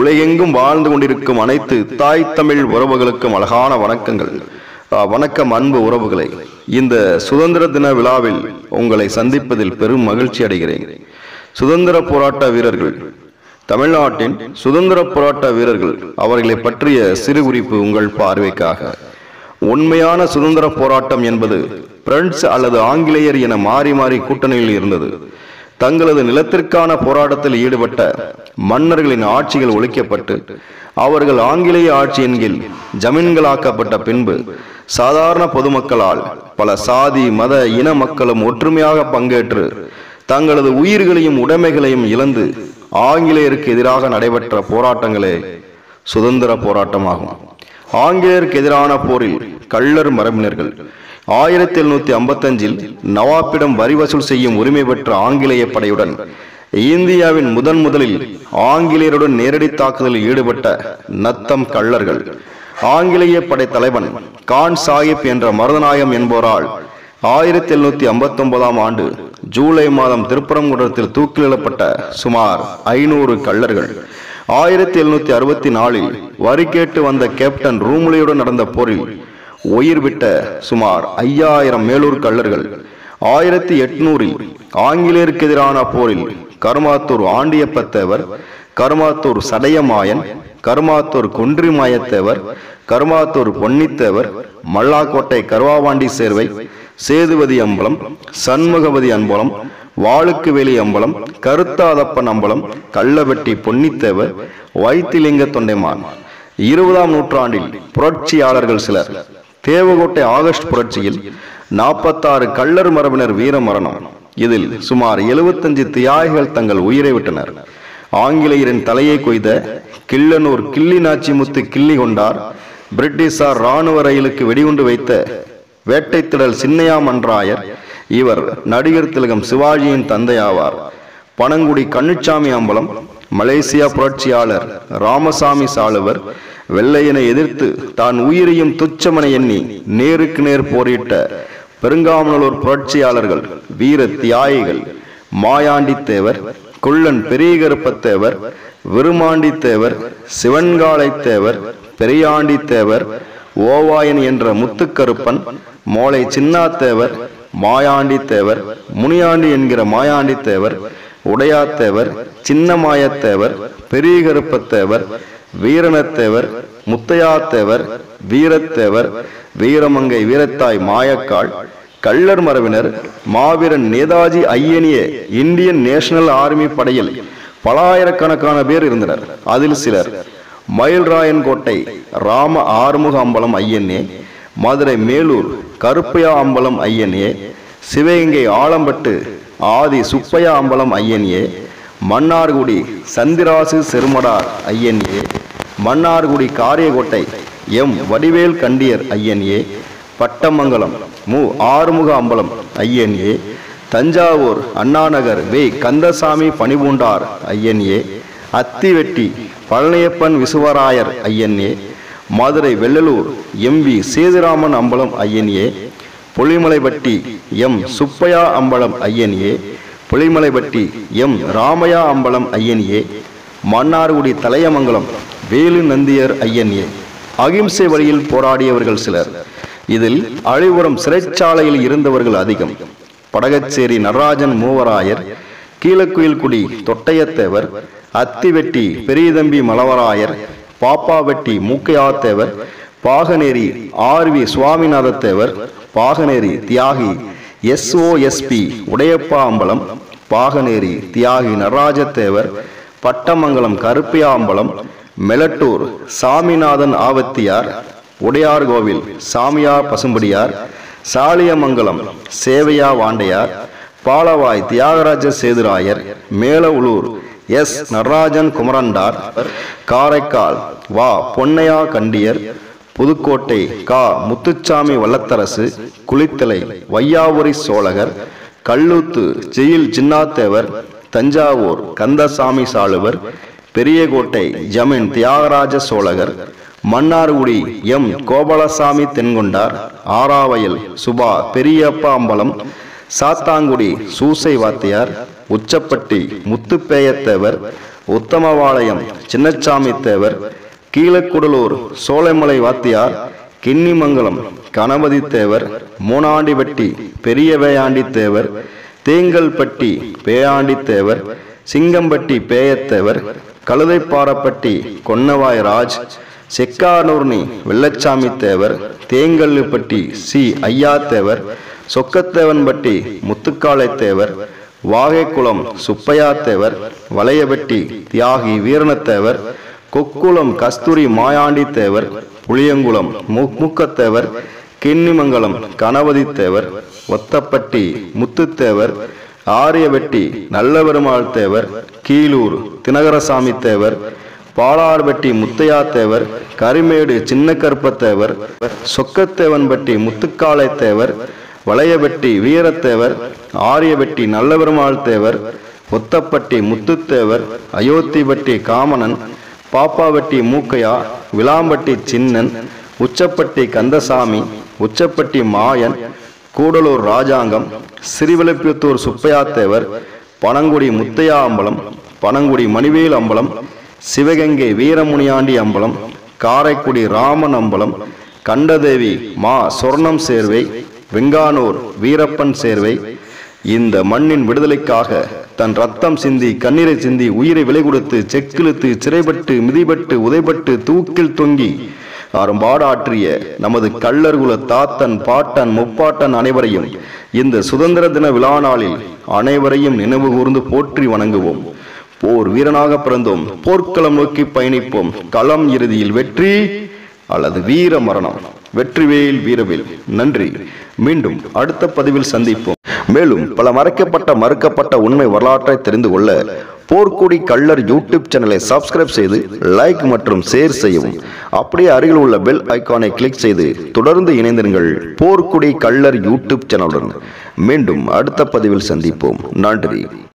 உலகெங்கும் வாழ்ந்து கொண்டிருக்கும் அனைத்து தாய் தமிழ் உறவுகளுக்கும் அழகான வணக்கங்கள் ஆ, வணக்கம் அன்பு உறவுகளை இந்த சுதந்திர தின விழாவில் உங்களை சந்திப்பதில் பெரும் மகிழ்ச்சி அடைகிறேன் சுதந்திர போராட்ட வீரர்கள் தமிழ்நாட்டின் சுதந்திர போராட்ட வீரர்கள் அவர்களை பற்றிய சிறு குறிப்பு உங்கள் பார்வைக்காக உண்மையான சுதந்திர போராட்டம் என்பது பிரெஞ்சு அல்லது ஆங்கிலேயர் என மாறி மாறி கூட்டணியில் இருந்தது தங்களது நிலத்திற்கான போராட்டத்தில் ஈடுபட்ட மன்னர்களின் ஆட்சிகள் ஒழிக்கப்பட்டு அவர்கள் ஆங்கிலேய ஆட்சியின் கீழ் ஜமீன்களாக்கப்பட்ட பின்பு சாதாரண பொதுமக்களால் பல சாதி மத இன மக்களும் ஒற்றுமையாக பங்கேற்று தங்களது உயிர்களையும் உடைமைகளையும் இழந்து ஆங்கிலேயருக்கு எதிராக நடைபெற்ற போராட்டங்களே சுதந்திர போராட்டமாகும் ஆங்கிலேயருக்கு எதிரான போரில் கள்ளர் மரபினர்கள் ஆயிரத்தி எழுநூத்தி ஐம்பத்தஞ்சில் நவாப்பிடம் வரி வசூல் செய்யும் உரிமை பெற்ற ஆங்கிலேய படையுடன் இந்தியாவின் முதன் முதலில் ஆங்கிலேயருடன் நேரடி தாக்குதலில் ஈடுபட்ட நத்தம் கள்ளர்கள் ஆங்கிலேய படை தலைவன் கான் சாஹிப் என்ற மருதநாயம் என்போரால் ஆயிரத்தி எழுநூத்தி ஐம்பத்தி ஒன்பதாம் ஆண்டு ஜூலை மாதம் திருப்பரங்குன்றத்தில் தூக்கிலிடப்பட்ட சுமார் ஐநூறு கள்ளர்கள் ஆயிரத்தி எழுநூத்தி அறுபத்தி நாலில் வரி கேட்டு வந்த கேப்டன் ரூமுலியுடன் நடந்த போரில் உயிர் விட்ட சுமார் ஐயாயிரம் மேலூர் கள்ளர்கள் ஆயிரத்தி எட்நூறில் ஆங்கிலேயருக்கு எதிரான போரில் கருமாத்தூர் ஆண்டியப்பத்தேவர் கருமாத்தூர் சடையமாயன் கருமாத்தூர் குன்றிமாயத்தேவர் கருமாத்தூர் பொன்னித்தேவர் மல்லாக்கோட்டை கருவாவாண்டி சேர்வை சேதுவதி அம்பலம் சண்முகவதி அம்பலம் வாளுக்கு வேலி அம்பலம் கருத்தாதப்பன் அம்பலம் கள்ளவெட்டி பொன்னித்தேவர் வைத்திலிங்க தொண்டைமான் இருபதாம் நூற்றாண்டில் புரட்சியாளர்கள் சிலர் தேவகோட்டை ஆகஸ்ட் புரட்சியில் நாற்பத்தாறு கள்ளர் மரபினர் வீர மரணம் இதில் சுமார் எழுபத்தஞ்சு தியாகிகள் தங்கள் உயிரை விட்டனர் ஆங்கிலேயரின் தலையை கொய்த கிள்ளனூர் கிள்ளி நாச்சிமுத்து கிள்ளி கொண்டார் பிரிட்டிஷார் ராணுவ ரயிலுக்கு வெடிகுண்டு வைத்த வேட்டைத்திடல் சின்னையா மன்றாயர் இவர் நடிகர் திலகம் சிவாஜியின் தந்தையாவார் பனங்குடி கண்ணுச்சாமி அம்பலம் மலேசியா புரட்சியாளர் ராமசாமி சாளுவர் வெள்ளையனை எதிர்த்து தான் உயிரையும் துச்சமென எண்ணி நேருக்கு நேர் போரிட்ட பெருங்காமனூர் புரட்சியாளர்கள் வீர தியாகிகள் மாயாண்டி தேவர் குள்ளன் பெரியகருப்பத்தேவர் விருமாண்டி தேவர் சிவன்காலை தேவர் பெரியாண்டி தேவர் ஓவாயன் என்ற முத்துக்கருப்பன் மோளை சின்னாத்தேவர் மாயாண்டி தேவர் முனியாண்டி என்கிற மாயாண்டி தேவர் உடையாத்தேவர் சின்னமாயத்தேவர் பெரியகருப்பத்தேவர் வீரனத்தேவர் முத்தையாத்தேவர் வீரத்தேவர் வீரமங்கை வீரத்தாய் மாயக்காள் கள்ளர் மரபினர் மாவீரன் நேதாஜி ஐயனிய இந்தியன் நேஷனல் ஆர்மி படையில் பலாயிரக்கணக்கான பேர் இருந்தனர் அதில் சிலர் மயில்ராயன் கோட்டை ராம ஆறுமுக அம்பலம் ஐயனே மதுரை மேலூர் கருப்பையா அம்பலம் ஐயனே சிவகங்கை ஆலம்பட்டு ஆதி சுப்பையா அம்பலம் ஐயனியே மன்னார்குடி சந்திராசு செருமடார் ஐயன்ஏ மன்னார்குடி காரியகோட்டை எம் வடிவேல் கண்டியர் ஐயன்ஏ பட்டமங்கலம் மு ஆறுமுக அம்பலம் ஐயன்ஏ தஞ்சாவூர் அண்ணாநகர் வே கந்தசாமி பணிபூண்டார் ஐயன்ஏ அத்திவெட்டி பழனியப்பன் விசுவராயர் ஐயன்ஏ மதுரை வெள்ளலூர் எம் வி சேதுராமன் அம்பலம் ஐயன்ஏ புலிமலைப்பட்டி எம் சுப்பையா அம்பலம் ஐயன்ஏ புலிமலைப்பட்டி எம் ராமையா அம்பலம் ஐயன்ஏ மன்னார்குடி தலையமங்கலம் வேலு நந்தியர் ஐயன்ஏ அகிம்சை வழியில் போராடியவர்கள் சிலர் இதில் அழிவுரம் சிறைச்சாலையில் இருந்தவர்கள் அதிகம் படகச்சேரி நடராஜன் மூவராயர் கீழக்குயில்குடி தொட்டையத்தேவர் அத்திவெட்டி பெரியதம்பி மலவராயர் பாப்பாவெட்டி மூக்கையாத்தேவர் பாகனேரி ஆர் வி சுவாமிநாதத்தேவர் பாகனேரி தியாகி எஸ்ஓஎஸ்பி உடையப்பா அம்பலம் பாகனேரி தியாகி நடராஜத்தேவர் பட்டமங்கலம் கருப்பியாம்பலம் மெலட்டூர் சாமிநாதன் ஆவத்தியார் உடையார் கோவில் சாமியார் பசும்படியார் சாலியமங்கலம் சேவையா வாண்டையார் பாலவாய் தியாகராஜ சேதுராயர் மேலவுளூர் எஸ் நடராஜன் குமரண்டார் காரைக்கால் வா பொன்னையா கண்டியர் புதுக்கோட்டை கா முத்துச்சாமி வல்லத்தரசு குளித்தலை வையாபுரி சோழகர் கல்லூத்து ஜெயில் ஜின்னாத்தேவர் தஞ்சாவூர் கந்தசாமி சாளுவர் பெரியகோட்டை ஜமீன் தியாகராஜ சோழகர் மன்னார்குடி எம் கோபாலசாமி தென்கொண்டார் ஆராவயல் சுபா பெரியப்பா அம்பலம் சாத்தாங்குடி சூசை வாத்தியார் உச்சப்பட்டி முத்துப்பேயத்தேவர் உத்தமபாளையம் சின்னச்சாமி தேவர் கீழக்குடலூர் சோலைமலை வாத்தியார் கிண்ணிமங்கலம் கணபதி தேவர் மூணாண்டிபட்டி பெரிய வேயாண்டி தேவர் தேங்கல்பட்டி பேயாண்டி தேவர் சிங்கம்பட்டி பேயத்தேவர் கழுதைப்பாറப்பட்டி கொன்னவாய் ராஜ் செக்கானூர்னி வெள்ளச்சாமி தேவர் தேங்கல்லுப்பட்டி சி ஐயா தேவர் சொக்கத்தேவன்பட்டி முத்துக்காளை தேவர் வாகைக்குளம் சுப்பையா தேவர் வளையபட்டி தியாகி வீரணத்தேவர் கொக்குளம் கஸ்தூரி மாயாண்டி தேவர் புளியங்குளம் முக்கத்தேவர் கிண்ணிமங்கலம் கணபதி தேவர் ஒத்தப்பட்டி முத்துத்தேவர் ஆரியவெட்டி நல்லபெருமாள் தேவர் கீழூர் தினகரசாமி தேவர் பாலார்பட்டி முத்தையா தேவர் கரிமேடு சின்ன கருப்பத்தேவர் சொக்கத்தேவன்பட்டி முத்துக்காளை தேவர் வளையவெட்டி வீரத்தேவர் ஆரியவெட்டி நல்லபெருமாள் தேவர் ஒத்தப்பட்டி முத்துத்தேவர் அயோத்திபட்டி காமனன் பாப்பாவட்டி மூக்கையா விளாம்பட்டி சின்னன் உச்சப்பட்டி கந்தசாமி உச்சப்பட்டி மாயன் கூடலூர் ராஜாங்கம் சிறுவிளப்பியத்தூர் சுப்பையா தேவர் பனங்குடி முத்தையா அம்பலம் பனங்குடி மணிவேல் அம்பலம் சிவகங்கை வீரமுனியாண்டி அம்பலம் காரைக்குடி ராமன் அம்பலம் கண்டதேவி மா சொர்ணம் சேர்வை வெங்கானூர் வீரப்பன் சேர்வை இந்த மண்ணின் விடுதலைக்காக தன் ரத்தம் சிந்தி கண்ணீரை சிந்தி உயிரை விலை கொடுத்து செக்கிழுத்து சிறைப்பட்டு மிதிபட்டு உதைபட்டு தூக்கில் தொங்கி அரும்பாடாற்றிய நமது கள்ளர்குல தாத்தன் பாட்டன் முப்பாட்டன் அனைவரையும் இந்த சுதந்திர தின விழா நாளில் அனைவரையும் நினைவு கூர்ந்து போற்றி வணங்குவோம் போர் வீரனாக பிறந்தோம் போர்க்களம் நோக்கி பயணிப்போம் களம் இறுதியில் வெற்றி அல்லது வீர மரணம் வெற்றிவேல் வீரவேல் நன்றி மீண்டும் அடுத்த பதிவில் சந்திப்போம் மேலும் பல மறைக்கப்பட்ட மறுக்கப்பட்ட உண்மை வரலாற்றை தெரிந்து கொள்ள போர்க்குடி கள்ளர் யூடியூப் சேனலை சப்ஸ்கிரைப் செய்து லைக் மற்றும் ஷேர் செய்யவும் அப்படியே அருகில் உள்ள பெல் ஐகானை கிளிக் செய்து தொடர்ந்து இணைந்திருங்கள் போர்க்குடி கள்ளர் யூடியூப் சேனலுடன் மீண்டும் அடுத்த பதிவில் சந்திப்போம் நன்றி